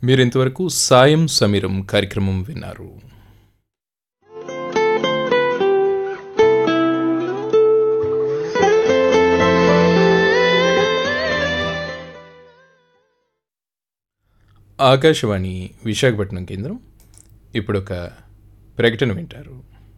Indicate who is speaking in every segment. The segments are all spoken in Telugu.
Speaker 1: మీరు ఇంతవరకు సాయం సమీరం కార్యక్రమం విన్నారు ఆకాశవాణి విశాఖపట్నం కేంద్రం ఇప్పుడు ఒక ప్రకటన వింటారు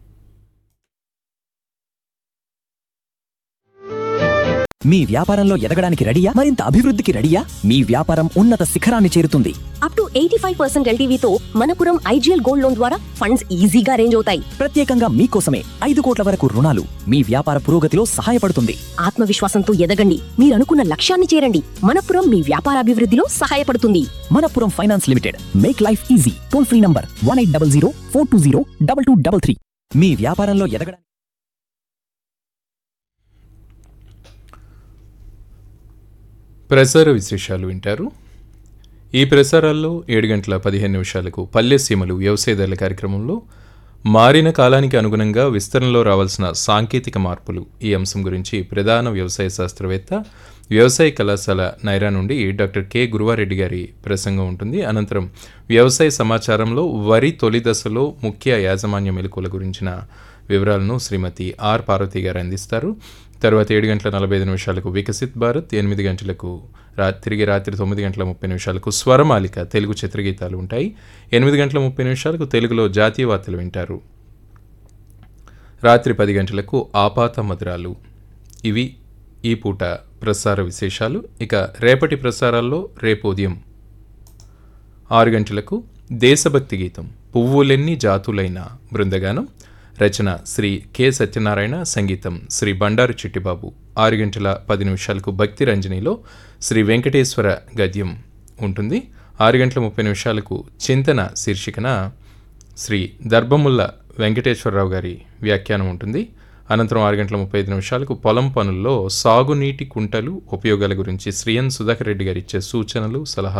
Speaker 2: మీ వ్యాపారంలో ఎదగడానికి రెడీయా మరింత అభివృద్ధికి రెడీయా మీ వ్యాపారం ఉన్నత శిఖరాన్ని చేరుతుంది
Speaker 3: up to eighty five percent ఎల్టీవీతో మనపురం ఐజీఎల్ గోల్డ్ లోన్ ద్వారా ఫండ్స్ ఈజీగా అరేంజ్ అవుతాయి
Speaker 2: ప్రత్యేకంగా మీకోసమే ఐదు కోట్ల వరకు రుణాలు మీ వ్యాపార పురోగతిలో సహాయపడుతుంది
Speaker 3: ఆత్మవిశ్వాసంతో ఎదగండి మీరు అనుకున్న లక్ష్యాన్ని చేరండి మనపురం మీ వ్యాపార అభివృద్ధిలో సహాయపడుతుంది
Speaker 2: Manappuram finance limited make life easy toll free number one eight double zero four two zero double two double three మీ వ్యాపారంలో ఎదగడానికి
Speaker 1: ప్రసార విశేషాలు వింటారు ఈ ప్రసారాల్లో ఏడు గంటల పదిహేను నిమిషాలకు పల్లె సీమలు వ్యవసాయదారుల కార్యక్రమంలో మారిన కాలానికి అనుగుణంగా విస్తరణలో రావాల్సిన సాంకేతిక మార్పులు ఈ అంశం గురించి ప్రధాన వ్యవసాయ శాస్త్రవేత్త వ్యవసాయ కళాశాల నైరా నుండి డాక్టర్ కె గురువారెడ్డి గారి ప్రసంగం ఉంటుంది అనంతరం వ్యవసాయ సమాచారంలో వరి తొలి దశలో ముఖ్య యాజమాన్య మెలకువల గురించిన వివరాలను శ్రీమతి ఆర్ పార్వతి గారు అందిస్తారు తర్వాత ఏడు గంటల నలభై ఐదు నిమిషాలకు వికసిత్ భారత్ ఎనిమిది గంటలకు రా తిరిగి రాత్రి తొమ్మిది గంటల ముప్పై నిమిషాలకు స్వరమాలిక తెలుగు చిత్రగీతాలు ఉంటాయి ఎనిమిది గంటల ముప్పై నిమిషాలకు తెలుగులో జాతీయ వార్తలు వింటారు రాత్రి పది గంటలకు ఆపాత మధురాలు ఇవి ఈ పూట ప్రసార విశేషాలు ఇక రేపటి ప్రసారాల్లో రేపు ఉదయం ఆరు గంటలకు దేశభక్తి గీతం పువ్వులెన్ని జాతులైన బృందగానం రచన శ్రీ కె సత్యనారాయణ సంగీతం శ్రీ బండారు చిట్టిబాబు ఆరు గంటల పది నిమిషాలకు భక్తి రంజనిలో శ్రీ వెంకటేశ్వర గద్యం ఉంటుంది ఆరు గంటల ముప్పై నిమిషాలకు చింతన శీర్షికన శ్రీ దర్భముల్ల వెంకటేశ్వరరావు గారి వ్యాఖ్యానం ఉంటుంది అనంతరం ఆరు గంటల ముప్పై ఐదు నిమిషాలకు పొలం పనుల్లో సాగునీటి కుంటలు ఉపయోగాల గురించి శ్రీఎన్ సుధాకర్ రెడ్డి గారు ఇచ్చే సూచనలు సలహాలు